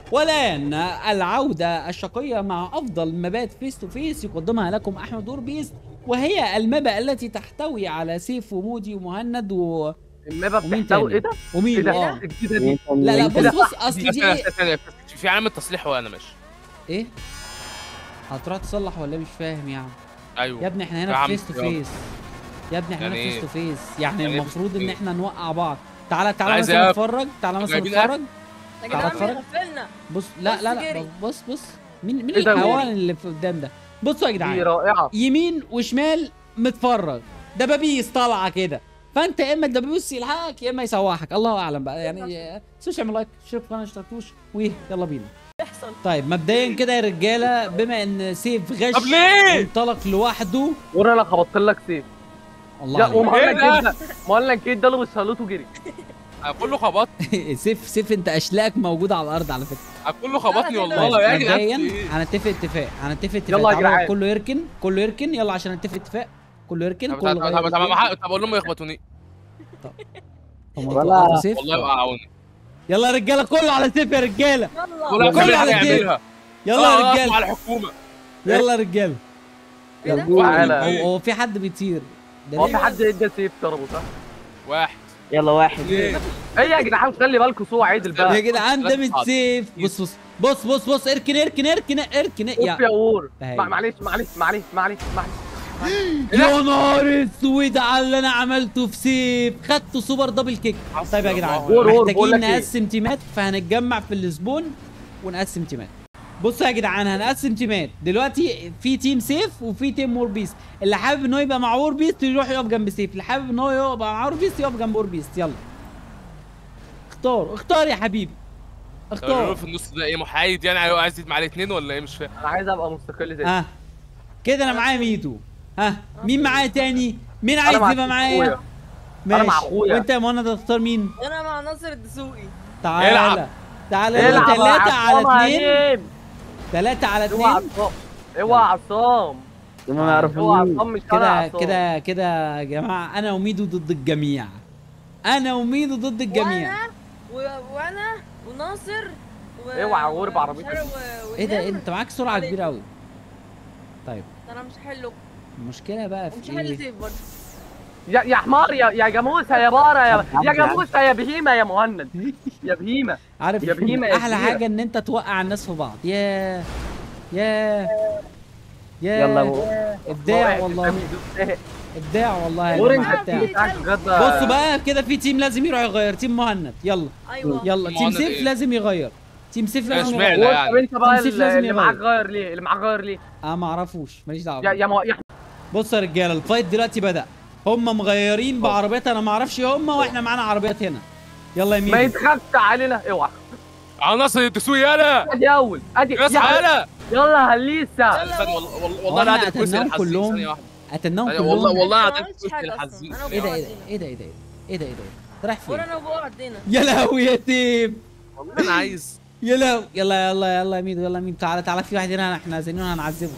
والان العوده الشقيه مع افضل مبات فيس تو فيس يقدمها لكم احمد اوربيست وهي المبا التي تحتوي على سيف ومودي ومهند و... المابا ومين بتحتوي ايه تاني؟ ده؟ ومين ايه ده؟ اه الجديدة دي لا لا كده. بص بص اصل دي ثانية- ايه ثانية، في علامة تصليح وانا ماشي ايه هتروح تصلح ولا إيه؟ مش فاهم يا عم ايوه يا ابني احنا يا هنا عم، فيس تو يلا. فيس يا ابني احنا هنا يعني فيس إيه؟ تو فيس يعني يعني إيه المفروض face to ان face؟ احنا نوقع بعض تعالى تعالى عايز مثلا إيه؟ نتفرج تعالى مثلا جايبين نتفرج يا تعال جدعان اتفرج. بيغفلنا بص لا بص لا لا جري. بص بص مين مين إيه ده؟ الحيوان اللي في قدام ده بصوا يا دي جدعان رائعة يمين وشمال متفرج دبابيس طالعه كده فانت يا اما الدبابيس يلحقك يا اما يسوحك الله اعلم بقى يعني سوشيال اعمل لايك اشترك في القناه ما اشتركتوش ويلا بينا بيحصل طيب مبدئيا كده يا رجاله بما ان سيف غش طب ليه؟ انطلق لوحده وانا انا خبطت لك سيف الله يا عليك ومهلا إيه ده؟ كده مهلا كده ده اللي بيشلوته جري أنا كله خبط سيف سيف انت اشلاك موجوده على الارض على فكره أنا كله خبطني أنا والله كده. يا جدعان مبدئيا إيه؟ هنتفق اتفاق هنتفق اتفاق يلا يا تعالوا جدعان. كله يركن كله يركن يلا عشان نتفق اتفاق كله يركن طب كله طب- غير طب- طب الفيديو. طب اقول لهم يخبطوني هم ولا- توقعوا سيف والله يوقعوني يلا يا رجاله كله على سيف يا رجاله يلا ولا كله كل على حاجة الدين. يعملها يلا يا آه، رجاله على الحكومة يلا يا رجاله إيه ده؟ يلا. تعالى. هو هو في حد بيطير ده هو ليه؟ في حد ادى سيف ضربه صح؟ واحد يلا واحد ليه؟ ايه يا جدعان خلي بالكم سوء عدل يا بقى جدعان ده ثلاث مش سيف بص بص بص بص بص اركن اركن اركن اركن اوف يا يا اور ده هي. مع- معلش معلش معلش معلش معلش يا نهار اسود على اللي انا عملته في سيف خدته سوبر دبل كيك طيب يا جدعان اور اور بقول محتاجين لك ايه نقسم تيمات فهنتجمع في السبون ونقسم تيمات بصوا يا جدعان هنقسم تيمات دلوقتي في تيم سيف وفي تيم وور بيست اللي حابب ان هو يبقى مع وور بيست يروح يقف جنب سيف اللي حابب ان هو يبقى مع وور بيست يقف جنب وور بيست يلا اختار اختار يا حبيبي طب اختار في النص ده ايه محايد يعني عايز يزيد معايا اتنين ولا ايه مش فاهم انا عايز ابقى مستقل زي ها كده انا معايا ميدو ها مين معايا تاني مين عايز مع يبقى معايا أخويا. ماشي مع أخويا. وانت يا منى تختار مين انا مع ناصر الدسوقي تعالى العب. تعالى العب يا ثلاثة على عصام اثنين هنيم. ثلاثة على اوعى اثنين عصام اوعى عصام ما اوعى يعرفوني عصام مش انا كده عصام. كده كده يا جماعة انا وميدو ضد الجميع انا وميدو ضد الجميع وانا و... وانا وناصر و... اوعى غور بعربيتك. ومش عارف و... ايه ده إيه وإلهام. انت معاك سرعة عليك. كبيرة قوي طيب انا مش حلو المشكلة بقى ومش في حل ايه سيف برضه يا يا حمار يا يا جاموسه يا بارة يا يا جاموسه يا بهيمه يا مهند يا بهيمه عارف يا بهيمة يا احلى كبيرة. حاجة ان انت توقع الناس في بعض يا يا يا يلا ابو ابداع والله ابداع والله يا غور جماعة انت ابداع بتاعك بجد بصوا بقى كده في تيم لازم يروح يغير تيم مهند يلا ايوه يلا تيم مهند سيف إيه؟ لازم يغير تيم سيف لازم اشمعنى؟ يغير يعني. طب انت بقى تنسيف لازم اللي يغير. معاك غير ليه اللي معاك غير ليه اه ما اعرفوش ماليش دعوه يا يا مو... يا بص يا رجاله الفايت دلوقتي بدا هم مغيرين بعربيات انا ما اعرفش إيه هم واحنا معانا عربيات هنا يلا يا ما مين يتخفش علينا اوعى على ناصر الدسوقي يلا ادي اول ادي يا يلا تعالى يلا هليسه استنى والله والله هو والله انا احنا قاعد الكرسي قتلناهم الحزين كلهم؟ ثانية واحدة. قتلناهم أيوة والله كلهم والله أنا قاعد ما عملتش الكرسي حاجة الحزين أصلاً. أنا ايه ده وأبو ايه ده ايه ده ايه ده ايه ده ايه ده رايح فين وانا وابو عدينا يا لهوي يا تيم والله انا عايز يا لهوي يلا يلا يلا يا ميدو يلا يا ميدو تعالى تعالى في واحد هنا احنا عايزينه هنعذبه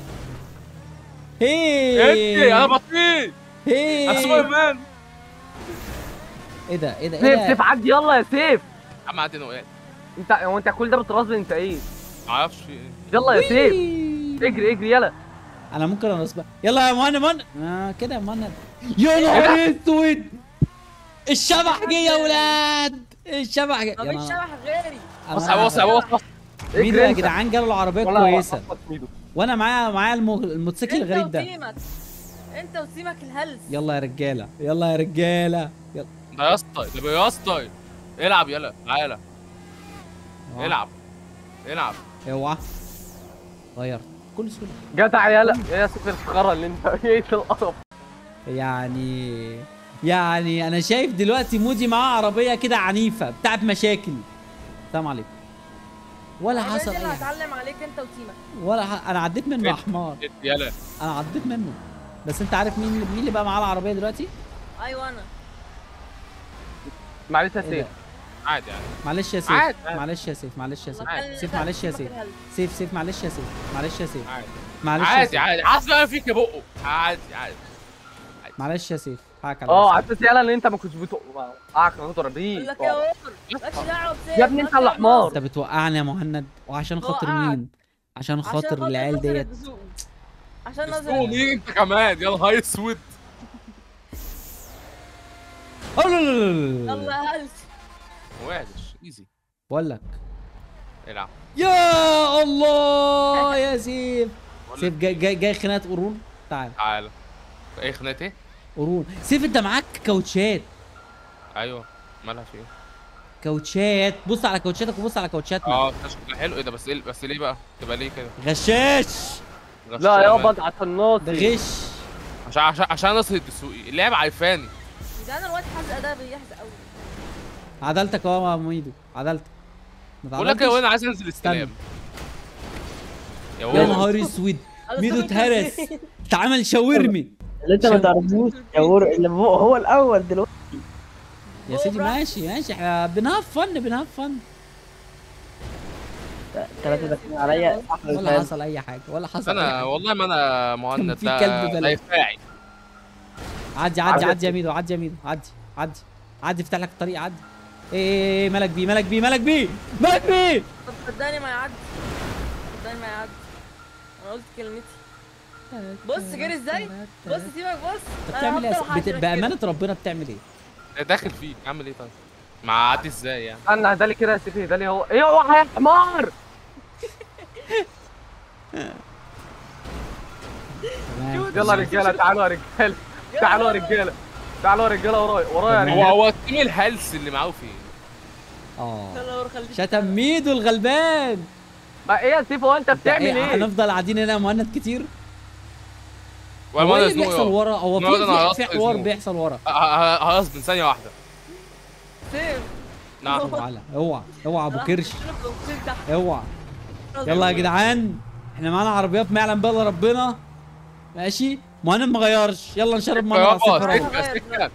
انت انا هي بطيء انا سوبر هي مان ايه ده ايه ده سيف ايه سيف ده عدي يلا يا سيف عم عدي انا وقعت انت هو انت كل ده بترازل انت ايه معرفش في ايه يلا يا سيف وي. اجري اجري يلا انا ممكن انصبها يلا يا مهند مهند آه كده يا مهند يا نهار اسود الشبح جه يا ولاد الشبح جه ما يا فيش نهار- شبح غيري أنا- بص بص بص بص ميدو اجري يا انت. جدعان جاله العربيه ولا كويسه أخبط ميدو. وانا معايا معايا المو... الموتوسيكل انت الغريب ده وسيمك انت وسيمك الهلس يلا يا رجاله يلا يا رجاله يلا ده يا اسطى ده يا اسطى العب يلا تعالى العب العب اوعى غيرت كل سهوله جدع يلا يا سيف الفقره اللي انت ايه القرف يعني يعني انا شايف دلوقتي مودي معاه عربيه كده عنيفه بتاعت مشاكل السلام عليكم ولا العربية حصل دي اي انا حاجه هتعلم عليك انت وسيمك ولا ح... انا عديت منه يا حمار يلا انا عديت منه بس انت عارف مين مين اللي بقى معاه العربيه دلوقتي ايوه انا معلش يا ايه سيف ده عادي يعني معلش يا سيف عادي. معلش يا سيف معلش يا سيف مكان- سيف لا، معلش يا سيمك سيف الهلس. سيف سيف معلش يا سيف معلش يا سيف عادي معلش يا عادي سيف عادي حاسس انا فيك يا بقه عادي عادي معلش يا سيف حقك على اه نفسك. على اساس يالا ان انت ما كنتش بتوقعك نقطه بقول بيه لك يا اور مالكش دعوه بسيف يا ابني انت مالكش اللي دعوة حمار. انت بتوقعني يا مهند وعشان خاطر بوقعك. مين عشان عشان خاطر خاطر العيال نظرة ديت بزوق. عشان اسمه نظرة مين انت كمان يا نهار اسود أوه، لا، لا، لا، لا، لا. يلا يا هلس وحش ايزي بقول لك العب يا الله يا سيف بقول سيف لك جاي جاي, جاي خناقه قرون تعال تعالى ايه خناقه ايه؟ قرون سيف انت معاك كاوتشات ايوه مالها في ايه؟ كاوتشات بص على كاوتشاتك وبص على كاوتشاتنا اه ده شكله حلو ايه ده بس ايه بس ليه بقى؟ تبقى ليه كده؟ غشاش غش لا كمان. يابا انت الناص ده غش عشان عشان عشان نصر الدسوقي اللعب عارفاني ده انا الواد حزق ده بيحزق قوي عدلتك اهو يا ميدو عدلتك ما بقول لك ايه اتعدلتش؟ وانا عايز انزل استلام يا يا ولد نهار اسود أنا ميدو صوتي اتهرس كان- اتعمل شاورمي اللي انت ما تعرفوش يا ور اللي هو هو الاول دلوقتي يا سيدي ماشي ماشي احنا بنهاف فن بنهاف فن ثلاثة داخلين عليا احلى ولا الفاز. حصل اي حاجه ولا حصل أي انا حاجة. والله ما انا مهند في ده كلب بلد. ده يفاعي عدي عدي عدي. عدي يا ميدو عدي يا ميدو عدي عدي عدي افتح لك الطريق عدي ايه ايه ايه مالك بيه مالك بيه مالك بيه مالك بيه طب صدقني ما يعدي صدقني ما يعدي انا قلت كلمتي بص جري ازاي بص سيبك بص انت بتعمل ايه أنا يا هفضل س- بت- حاشرك بامانه ربنا بتعمل ايه داخل فيك اعمل ايه طيب؟ مع عدي ازاي يعني؟ استنى ده لي كده يا سيفي ده لي هو ايه اوعى يا حمار تمام يلا يا رجاله تعالوا يا رجاله تعالوا يا رجاله تعالوا يا رجاله ورايا ورايا يا تمام. هو رجاله هو التيم الهلس اللي معاه فين؟ اه كده. يلا اور خليك شتم ميدو الغلبان ما ايه يا سيف هو انت بتعمل إيه، ايه؟ هنفضل قاعدين هنا مهند كتير ولا هو ما ايه انا اللي بيحصل زنوق ورا هو في نقعد أنا في, هرص في حوار زنوق. بيحصل ورا هص من ثانيه واحده سيف نعم اوعى اوعى اوعى ابو كرش شيل تحت. اوعى يلا يا جدعان احنا معانا عربيات ما يعلم بها الا ربنا ماشي مهند ما غيرش يلا نشرب ميه على يابا الصفر أهو. سكه سكه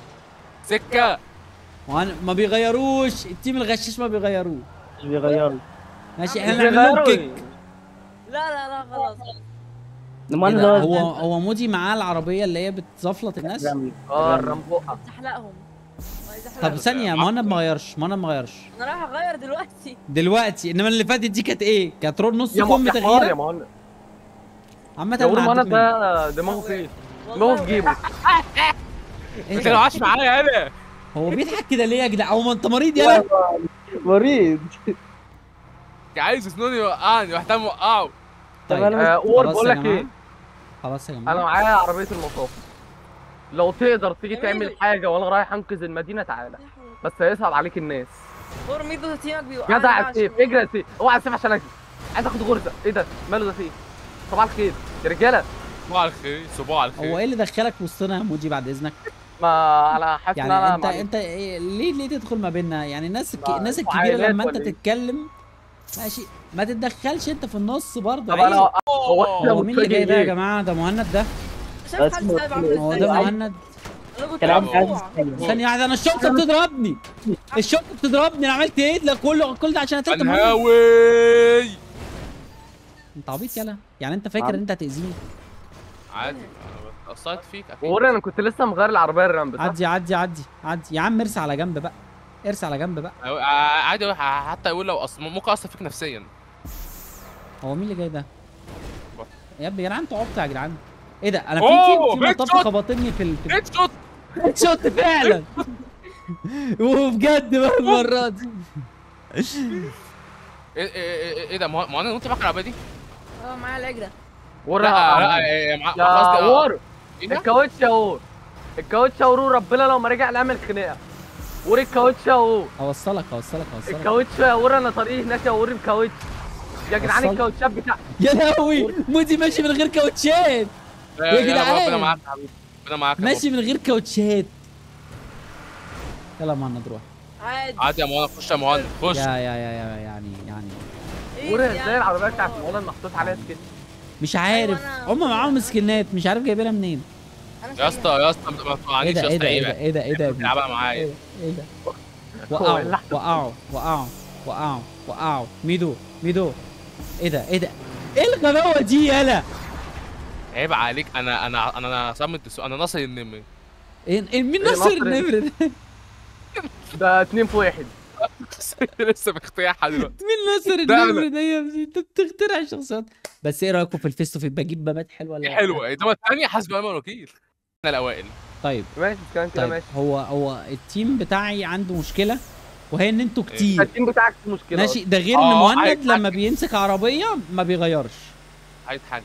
سكه مهند- ما بيغيروش التيم الغشاش ما بيغيروش مش بيغيروا ماشي احنا نعمل لهم كيك لا لا لا خلاص نمان إيه ده؟ ده هو هو مودي معاه العربيه اللي هي بتزفلط الناس اه الرمبوقه زحلقهم عايز طب أحلقهم. ثانيه مهند ما غيرش مهند ما غيرش انا رايح اغير دلوقتي دلوقتي انما اللي فاتت دي كانت ايه كانت رول نص يا كم م- يا حمار يا تغيير مهند عامه يا ور أنا مهند عديت منه. ده دماغه فين؟ دماغه في جيبه إيه انت ده؟ لو عاش معايا انا هو بيضحك كده ليه يا جدع هو ما انت مريض يلا مريض عايز سنوني يوقعني محتاج اوقعه طب طيب انا آه، اور خلاص بقول يا لك جماعة. ايه خلاص يا انا جماعه معايا عربيه المصاف لو تقدر تيجي جميل. تعمل حاجه وانا رايح انقذ المدينه تعالى بس هيصعب عليك الناس اور ميدو تيمك بيوقعني جدع بقى يا سيف عشان- اجري يا سيف اوعى يا سيف عشان اجري عايز اخد غرزه ايه ده ماله ده فيه صباح الخير يا رجاله صباح على الخير صباح على هو الخير ايه اللي دخلك وسطنا يا مودي بعد اذنك ما انا حاسس ان يعني انا انت معلش. انت إيه ليه ليه تدخل ما بيننا يعني الناس الك... ما- الناس انتوا الكبيره عائلات لما انت ولا ايه؟ تتكلم ماشي ما تتدخلش انت في النص برضه طب انا عيب. هو إحنا هو مين اللي جاي ده يا متفاجئين. جماعه ده مهند ده شايف حد سايب عامل هو ازاي ده عيب. مهند انا كنت كلام مرفوع. عايز يتكلم. ثانيه واحده انا الشرطه بتضربني الشرطه بتضربني انا عملت ايه ده كله كل ده عشان قتلت مهند الهاوي انت عبيط يلا يعني انت فاكر ان انت هتاذيني عادي أنا قصرت فيك اكيد ووري انا كنت لسه مغير العربيه الرامب صح؟ عدي عدي عدي عدي يا عم ارسى على جنب بقى ارسى على جنب بقى أيوة، ع- عادي أقول- حتى يقول لو أص... ممكن اثر فيك نفسيا هو مين اللي جاي ده بط. يا ابني يا جدعان انتوا عبط يا جدعان ايه ده انا في أوه، في في هيد مطب شوت. خبطني في ال... في هيد شوت ال- شوت فعلا وبجد بقى المره دي ايه ايه ايه ايه ده ما هو ما انا وانت معاك العربيه دي؟ اه معايا العجله ووري لا لا يا إيه، مع- يا قصدي آه. وور ايه ده؟ الكاوتش يا وور الكاوتش يا وور ربنا لو ما رجع نعمل خناقه وور الكاوتش يا وور اوصلك اوصلك اوصلك الكاوتش يا وور انا طريقي هناك يا وور الكاوتش يا جدعان وصل. الكاوتشات بتاع يا لهوي مودي ماشي من غير كاوتشات يا يا جدعان. ربنا معاك يا حبيبي ربنا معاك يا ماشي من غير كاوتشات يلا مهند روح عادي عادي يا مهند خش يا مهند خش يا يا يا يا يعني يعني إيه وور يعني؟ ازاي العربيه بتاعت مولانا محطوط عليها سكين مش عارف أنا- هم معاهم سكنات مش عارف جايبينها منين أنا يا شايفها. اسطى يا اسطى ما ايه تقعنيش ده يا ايه اسطى ده ايه عيب ده ايه ده ايه ده يا ابني؟ تلعبها ايه معايا ده ايه ده هو وقعوا اللحظة. وقعوا وقعوا وقعوا وقعوا ميدو ميدو ايه ده ايه ده ايه الغباوه دي يالا عيب عليك انا انا انا انا صمت السؤال انا ناصر النمر ايه إيه، مين إيه نصر نصر؟ النمر ده؟ ده اتنين في واحد لسه مخترعها دلوقتي مين نصر ده النمر ده يا ابني انت بتخترع الشخصيات بس ايه رايكم في الفيس تو فيس بجيب بابات حلوه ولا لأ؟ حلوه انما الثانيه حسب ما الوكيل احنا الاوائل طيب ماشي كان كده طيب ماشي هو هو التيم بتاعي عنده مشكله وهي ان انتوا كتير التيم بتاعك فيه مشكله ماشي ده غير ان آه، مهند هيتحجج. لما بيمسك عربيه ما بيغيرش هيتحجج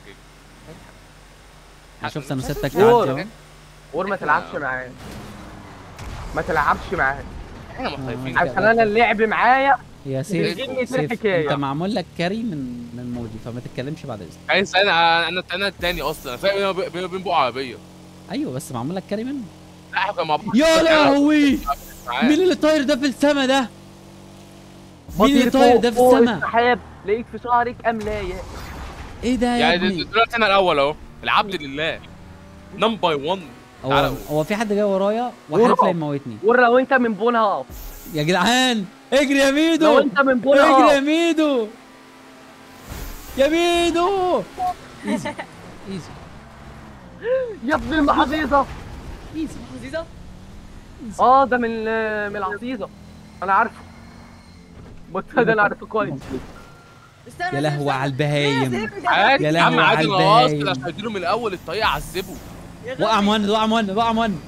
أنا شفت انا ستك أوه. تعدي اهو اور ما تلعبش معاه ما تلعبش معاه احنا مختلفين آه. عشان انا اللعب معايا يا سيف بيجيبني في سيف الحكاية. انت معمول لك كاري من من مودي فما تتكلمش بعد اذنك عايز انا انا انا الثاني اصلا انا فاهم بيني بيني وبين بقى عربيه ايوه بس معمول لك كاري منه لا احنا كنا مع بعض يا لهوي معاه. مين اللي طاير ده في السما ده مين بطير اللي طاير فوق- ده في فوق السما السحاب لقيت في شعرك املايه ايه ده يا يعني ابني دلوقتي انا الاول اهو العبد لله نمبر 1 هو تعالى. هو في حد جاي ورايا وحالف ورا. لا يموتني ور لو انت من بون هقف يا جدعان اجري يا لو ميدو انت من بون اجري يا هقف ميدو يا ميدو ايزي ايزي يا ابن المحافظه ايزي عزيزه اه ده من من العزيزه انا عارفه بص ده انا عارفه كويس استنى يا لهوي على البهايم عادي يا يا عم لهوي عادي على انا البهايم. اصلا عشان اديله من الاول الطريق اعذبه وقع مهند وقع مهند وقع مهند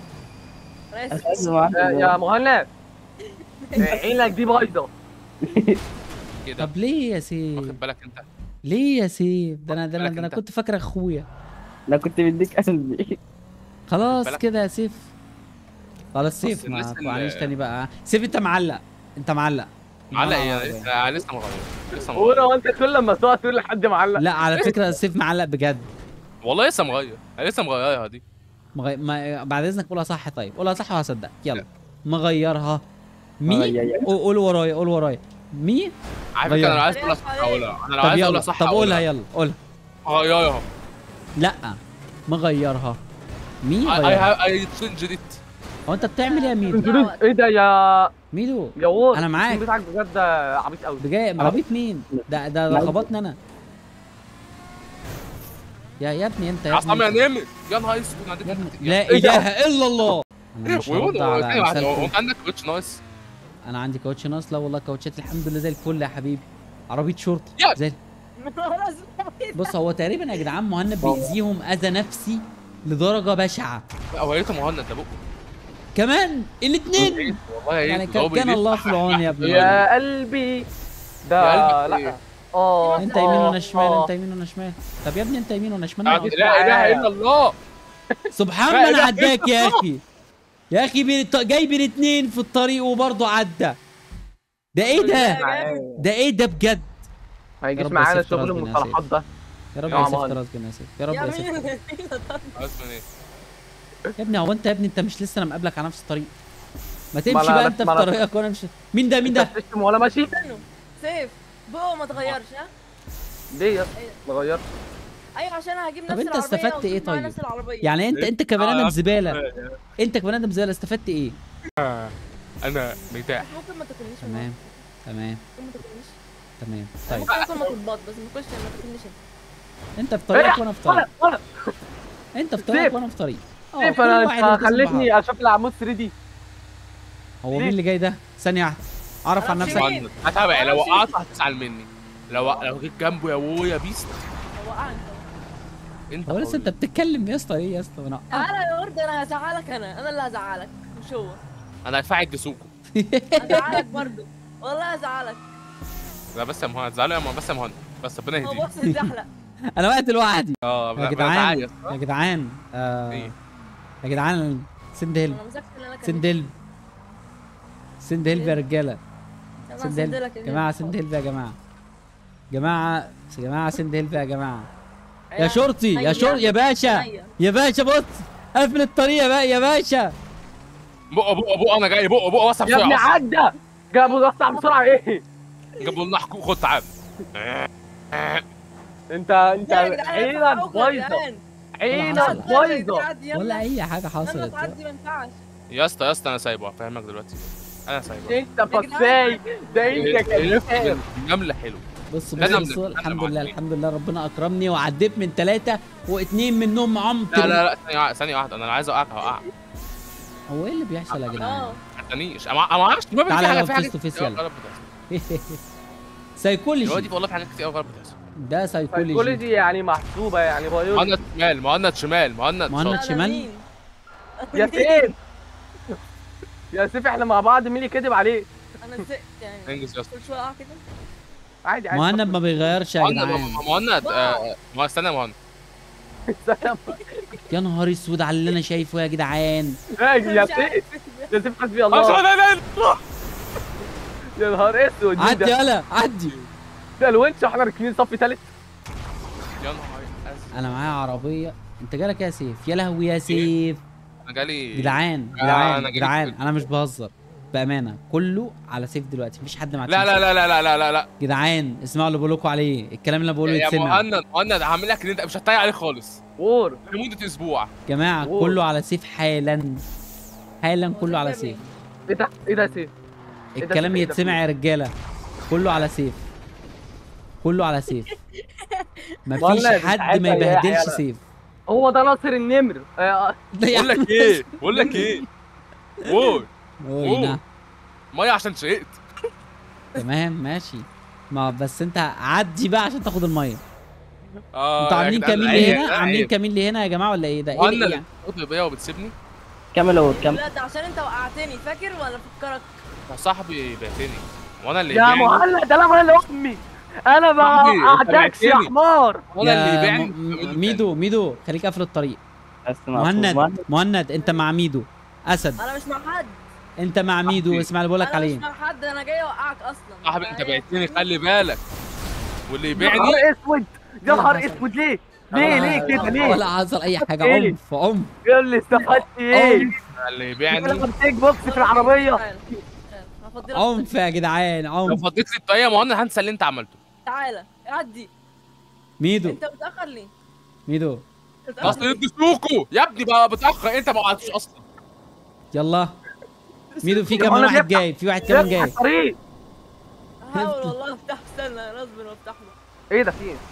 يا يا مهند عينك دي بايظه كده طب ليه يا سيف واخد بالك انت ليه يا سيف ده انا ده انا, بالك ده أنا أنت. كنت فاكر اخويا انا كنت بديك قلبي خلاص بالك. كده يا سيف خلاص سيف بص ما الناس اللي- معلش تاني بقى سيف انت معلق انت معلق معلق آه، ايه آه. أنا لسه لسه مغير لسه ور مغير هو انت كل لما تقعد تقول لحد معلق لا على فكره سيف معلق بجد والله لسه مغير انا لسه مغيرها دي مغي... ما... بعد اذنك قولها صح طيب قولها صح وهصدق يلا مغيرها مي آه، يا- يا. قول قول ورايا قول ورايا مي على فكره غيرها. انا لو عايز اقولها صح اقولها انا لو طب عايز يلا اقولها صح طب قولها أقولها. يلا قولها غيرها لا مغيرها مي I غيرها have I changed it هو انت بتعمل ايه يا ميدو انت ايه ده يا ميدو يا وور أنا معاك. التيم بتاعك بجد عبيط قوي ده جاي عبيط مين ده ده ده لا. خبطني انا يا يا ابني انت يا عصام ابني يا انت. نمر يا نهار اسود عندك يا ابني إنت- لا إيه ده؟ اله الا الله انا مش ويقول هرد هو على ثانية واحدة، هو مثالكم انت عندك كوتش ناقص انا عندي كوتش ناقص لا والله كوتشات الحمد لله زي الفل يا حبيبي عربيه شرطه يا- زي بص هو تقريبا يا جدعان مهند بيأذيهم اذى نفسي لدرجه بشعه لا هو ريته مهند ده بقى كمان الاثنين والله يا يعني ريت، ده هو كان كان بيلف. الله في العون يا ابني يا قلبي ده يا قلبي لا اه انت يمين آه، وانا شمال آه. انت يمين وانا شمال طب يا ابني انت يمين وانا شمال لا نقعد. اله الا الله سبحان لا من إله عداك يا اخي يا اخي بين الط- جايب الاثنين في الطريق وبرضه عدى ده ايه ده ده ايه ده بجد ما يا يجيش رب معانا يا سيف شغل ربنا المصطلحات ده يا رب يا يا سيف عمان. راسك يا سيف يا رب يا يا سيف مين اسمه ايه يا ابني هو انت يا ابني انت مش لسه انا مقابلك على نفس الطريق ما ما تمشي لا، بقى لا، انت في ما لا. طريقك وانا مش مين ده مين ده انت بتشتم وانا ماشي استنوا سيف بقه ما تغيرش ها ليه يا ما غيرت ايوه عشان انا هجيب طب نفس انت العربيه استفدت ايه وتجيب معايا طيب؟ نفس العربيه يعني انت انت كبني ادم آه، زباله انت كبني ادم زباله استفدت ايه انا مرتاح بس ممكن ما تاكلنيش تمام تمام ممكن ما تاكلنيش تمام طيب ممكن اكل ما تتبط بس ما تاكلش ما تاكلنيش انت. انت في طريقك وانا في طريق وانا وانا انت في طريقك سيف. وانا في طريق اه كيف كل انا واحد انت يلتزم بحاله. خلتني اشوف العمود 3 دي هو ليه؟ مين اللي جاي ده ثانيه واحده عرف عن أنا نفسك مين؟ هتابع لو معرفش. وقعت هتزعل مني لو لو جيت جنبه يا وو يا بيست هو قاعد انت هو لسه حر. انت بتتكلم يا اسطى ايه يا اسطى انا تعالى يا ورد انا هزعلك انا انا اللي هزعلك مش هو انا هدفعك دسوكو هزعلك برضه والله هزعلك لا بس يا مهند زعلوا يا مهند بس يا مهند بس ربنا هو يهديك بص اتزحلق انا وقت لوحدي اه يا لا، جدعان بتعايز، يا جدعان آه ايه يا جدعان سند هيلب انا مسكت اللي انا كان سند هيلب سند هيلب يا رجاله نفسي. سند أنا هيلب هسندلك يا يا جماعه جدع. سند هيلب يا جماعه جماعه يا جماعه سند هيلب يا جماعه يا عيال. شرطي يا عيال. شرطي يا باشا عيال. يا باشا بص قفل الطريق بقى يا باشا بقى بقى بقى انا جاي بقى بقى وسع يا ابني بسرعه عدى جابوا وسع بسرعه ايه جابوا لنا حقوق خد تعال انت انت يا جدعان، عينك اتفقوا يا بايظه جدعان. عينك حصل. بايظه تعدي يلا. ولا اي حاجه يلا حصلت تعدي ما ينفعش يا اسطى يا اسطى انا سايبه هفهمك دلوقتي انا سايبه انت فساي ده انت كذاب الجمله حلو بص لا، لا، بص بص لا، الحمد لا، لله لا. الحمد لله ربنا اكرمني وعديت من ثلاثه واثنين منهم معاهم لا لا لا ثانيه واحده ثانيه واحده انا لو عايز اوقعك هوقعك هو ايه اللي بيحصل يا جدعان اه ما تستنيش انا ما اعرفش ما في تعالى حاجه يلا في حاجه face to face كتير أوي يلا. غلط بتحصل سايكولوجي دلوقتي والله في حاجات كتير قوي غلط بتحصل ده سايكولوجي سايكولوجي يعني محسوبه يعني بيولوجي مهند شمال مهند شمال مهند مهند شاطر. أنا شمال؟ مين؟ يا سيف يا سيف احنا مع بعض مين اللي كذب عليه انا زهقت يعني انجز يا اسطى كل شويه اقع كده عادي عادي مهند ما بيغيرش يا مهند جدعان مهند آه، ما استنى يا مهند يا نهار اسود على اللي انا شايفه يا جدعان ماشي يا مش سيف عارف. يا سيف حسبي أشهد الله أن لا إله إلا الله. يا نهار اسود مين عدي ده يلا عدي ده الونش واحنا راكبين صف ثالث يا نهار أزرق. انا معايا عربيه انت جالك يا سيف يا لهوي يا سيف انا جالي جدعان آه، جدعان أنا جالي جدعان كده. انا مش بهزر بامانه كله على سيف دلوقتي مفيش حد مع لا لا لا لا لا لا لا لا جدعان اسمعوا اللي بقول لكم عليه الكلام اللي أنا بقوله يا يتسمع مهند مهند هعمل لك ان انت مش هتضيع عليه خالص وور لمده اسبوع جماعه أوه. كله على سيف حالا حالا كله على سيف ايه ده ايه ده يا سيف إيه ده الكلام إيه ده؟ يتسمع يا رجاله كله على سيف كله على سيف مفيش والله حد ساعتها ما يا يبهدلش عيال. سيف هو ده ناصر النمر آه، بقول لك ايه بقول لك ايه وول اوه نعم. ميه عشان شقت تمام ماشي ما بس انت عدي بقى عشان تاخد الميه اه انتوا يا عاملين جدعان، كمين عيب، لهنا لا، عاملين عيب. كمين لهنا يا جماعه ولا ايه ده ايه مهند ده يعني بتطلب بيا وبتسيبني كمل اهو كمل لا ده عشان انت وقعتني فاكر ولا فكرك يا صاحبي بعتني وانا اللي يا يبيعني مهند ده انا اللي امي انا ما صاحبي، قعدتش يا بعتني. حمار وانا اللي يا يبيعني م- ميدو ميدو خليك قافل الطريق بس مقفول. مهند مهند انت مع ميدو اسد انا مش مع حد انت مع ميدو صاحبي. اسمع اللي بقولك انا عليه مش مع حد انا جاي اوقعك اصلا صاحبي انت أنا- بعتني خلي بالك واللي يا يبيعني نهار اسود يا نهار حصل؟ اسود ليه ليه ليه كده ليه ولا حصل اي حاجه إيه؟ عنف عنف يقول لي استفدت ايه اللي انا يبيعني بتيك بوكس في العربيه تعالى. تعالى. هفضلك عنف يا جدعان لو عنف فضيت لي الطريقه مهند هنسى اللي انت عملته تعالى عدي ميدو انت متاخر ليه؟ ميدو أنت متأخر اصل ليه؟ انتوا سوقوا يا ابني بقى بتاخر انت ما وقعتوش اصلا يلا ميدو في يا كمان مهند واحد يفتح. جاي في واحد كمان يفتح جاي الطريق هحاول والله افتح استنى غصب افتح له ايه ده في ايه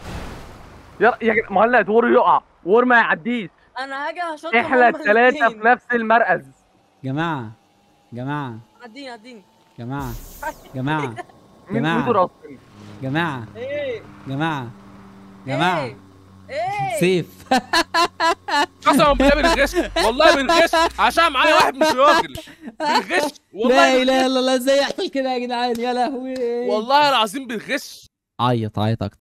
يا يا جدع- مهند وور يقع وور ما يعديش انا هاجي هشوط احنا الثلاثه في نفس المركز جماعه جماعه عديني عديني جماعه جماعه مين جماعة. بودر اصلا جماعه ايه جماعه جماعه ايه ايه سيف قسما بالله بنغش والله بنغش عشان معايا واحد مش راجل بنغش لا والله اله الا الله ازاي يحصل كده يا جدعان يا لهوي والله العظيم بنغش عيط عيط اكتر